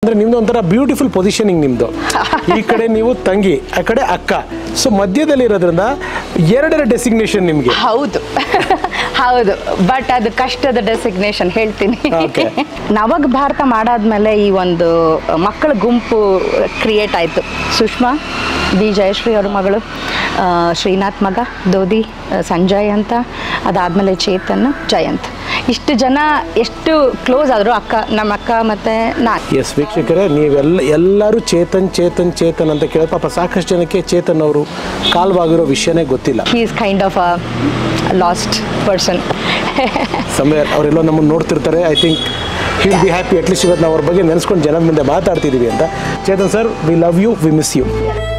ಅಂದ್ರೆ ನಿಮ್ದು ಒಂಥರ ಬ್ಯೂಟಿಫುಲ್ ಪೊಸಿಷನಿಂಗ್ ನಿಮ್ದು ಈ ಕಡೆ ನೀವು ತಂಗಿ ಆ ಕಡೆ ಅಕ್ಕ ಸೊ ಮಧ್ಯದಲ್ಲಿ ಇರೋದ್ರಿಂದ ಎರಡರ ಡೆಸಿಗ್ನೇಷನ್ ನಿಮ್ಗೆ ಹೌದು ಹೌದು ಬಟ್ ಅದು ಕಷ್ಟದ ಡೆಸಿಗ್ನೇಷನ್ ಹೇಳ್ತೀನಿ Okay. ನವಗ್ ಭಾರತ ಮಾಡಾದ್ಮೇಲೆ ಈ ಒಂದು ಮಕ್ಕಳ ಗುಂಪು ಕ್ರಿಯೇಟ್ ಆಯಿತು ಸುಷ್ಮಾ ಬಿ ಜಯಶ್ರೀ ಅವ್ರ ಮಗಳು ಆ, ಶ್ರೀನಾಥ್ ಮಗ ದೋದಿ ಆ, ಸಂಜಯ್ ಅಂತ ಅದಾದಮೇಲೆ ಚೇತನ್ ಜಯಂತ್ ಇಷ್ಟು ಜನ ಎಷ್ಟು ಕ್ಲೋಸ್ ಆದರು ಅಕ್ಕ ನಮ್ಮ ಅಕ್ಕ ಮತ್ತು ನಾನು ಎಸ್ ವೀಕ್ಷಕರೇ ನೀವೆಲ್ಲ ಎಲ್ಲರೂ ಚೇತನ್ ಚೇತನ್ ಚೇತನ್ ಅಂತ ಕೇಳಿದ್ರೆ ಪಾಪ ಸಾಕಷ್ಟು ಜನಕ್ಕೆ ಚೇತನ್ ಅವರು ಕಾಲ್ವಾಗಿರೋ ವಿಷಯನೇ ಗೊತ್ತಿಲ್ಲ he is kind of a lost person ಸಮಯ ಅವರೆಲ್ಲ ನಮ್ಮನ್ನು ನೋಡ್ತಿರ್ತಾರೆ I think will be happy at least ಇವತ್ತು ನಾವು ಅವ್ರ ಬಗ್ಗೆ ನೆನೆಸ್ಕೊಂಡು ಜನದ ಮುಂದೆ ಮಾತಾಡ್ತಿದ್ದೀವಿ ಅಂತ Chetan sir we love you we miss you